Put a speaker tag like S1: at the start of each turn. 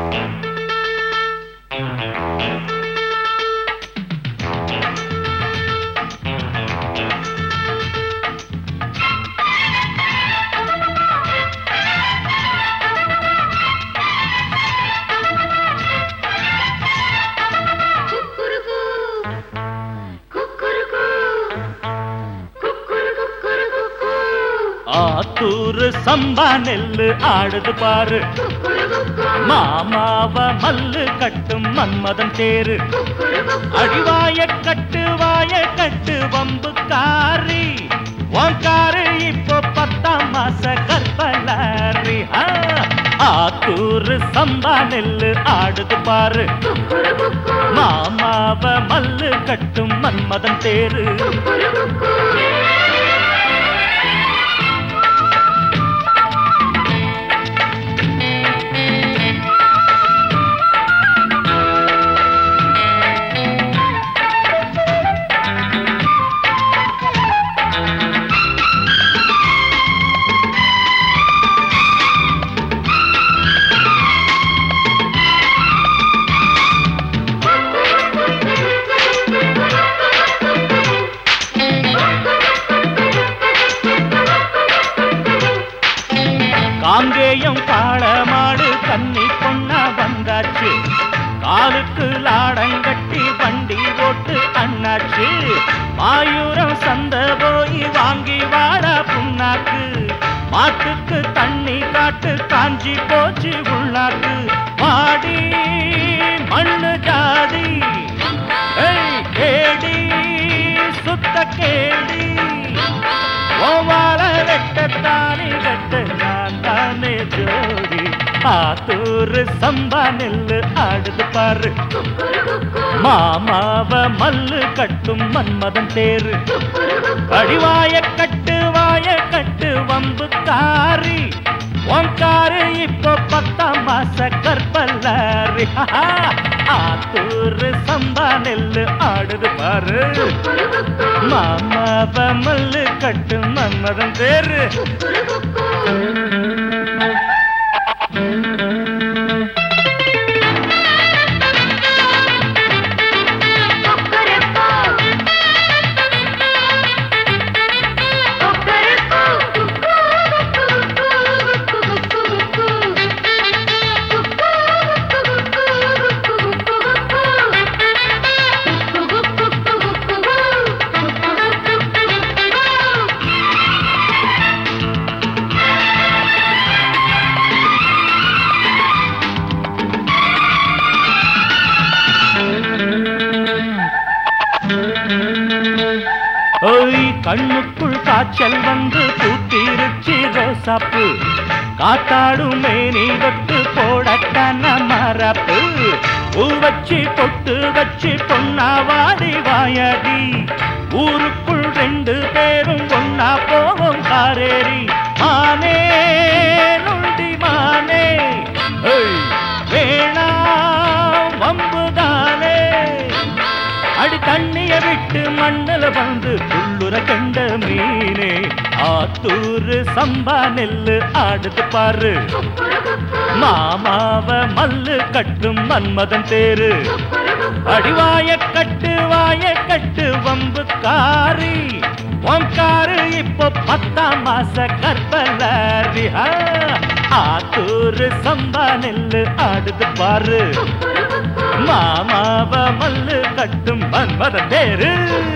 S1: குக்குருக்கு குக்குருக்கு குக்குரு குக்குரு குக்கு
S2: ஆத்தூரு சம்பா நெல்லு ஆடுது பாரு
S1: குக்குரு குக்கு
S2: மாமாவ மல்லு கட்டும் மன்மதன் தேரு
S1: குக்குரு குக்கு
S2: அடிவாய கட்டு வாய கட்டு வம்புக்காரி உன்காரு இப்போ பத்தாம் மாச கற்பலாரி ஆ, ஆத்தூரு சம்பா நெல்லு ஆடுது பாரு
S1: குக்குரு குக்கு
S2: மாமாவ மல்லு கட்டும் மன்மதன் தேரு
S1: குக்குரு குக்கு
S2: காங்கேயம் காளமாடு கன்னி பொண்ணா வந்தாச்சு காலுக்கு லாடங்கட்டி வண்டி ஓட்டு அண்ணாச்சு மாயூரம் சந்த போய் வாங்கி வாடா புண்ணாக்கு மாட்டுக்கு தண்ணி காட்டு காஞ்சி போச்சு உள்ளாக்கு வாடி மண்ணு ஜாதி ஏய், கேடி சுத்த கேடி ஓவால வெட்டத்தானி வெட்ட நான் தானே ஜோடி ஆத்தூரு சம்பா நெல்லு ஆடுது பாரு
S1: குக்குரு குக்கு
S2: மாமாவ மல்லு கட்டும் மன்மதன் தேரு
S1: குக்குரு குக்கு
S2: அடிவாய கட்டு வாய கட்டு வம்பு காரி உன்காரு இப்போ பத்தாம் மாச கற்பல்லாரி ஆத்தூரு சம்பா நெல்லு ஆடுது பாரு
S1: குக்குரு குக்கு
S2: மாமாவ மல்லு கட்டு மன்மதன் தேரு
S1: குக்குரு குக்கு
S2: ஓய் கண்ணுக்குள் காய்ச்சல் வந்து பூத்திருச்சி ரோசாப்பு காத்தாடும் மேனி தொட்டு போடக்கான மரப்பு பூ வச்சு பொட்டு வச்சு பொன்னாவாடி வாயாடி ஊருக்குள் ரெண்டு பேரும் பொன்னா போவோம் காரேரி மானே நொண்டி மானே ஏய், வேணாம் வம்புதானே அடி தண்ணிய விட்டு மண்ணுல வந்து புல்லுற கண்ட மீனே ஆத்தூரு சம்பா நெல்லு ஆடுது பாரு மாமாவ மல்லு கட்டும் மன்மதன் தேரு அடிவாய கட்டு வாய கட்டு வம்பு காரி உன்காரு இப்போ பத்தாம் மாச கற்பலாரி ஆ, ஆத்தூரு சம்பா நெல்லு ஆடுது பாரு மாமாவ மல்லு கட்டும் மன்மத தேரு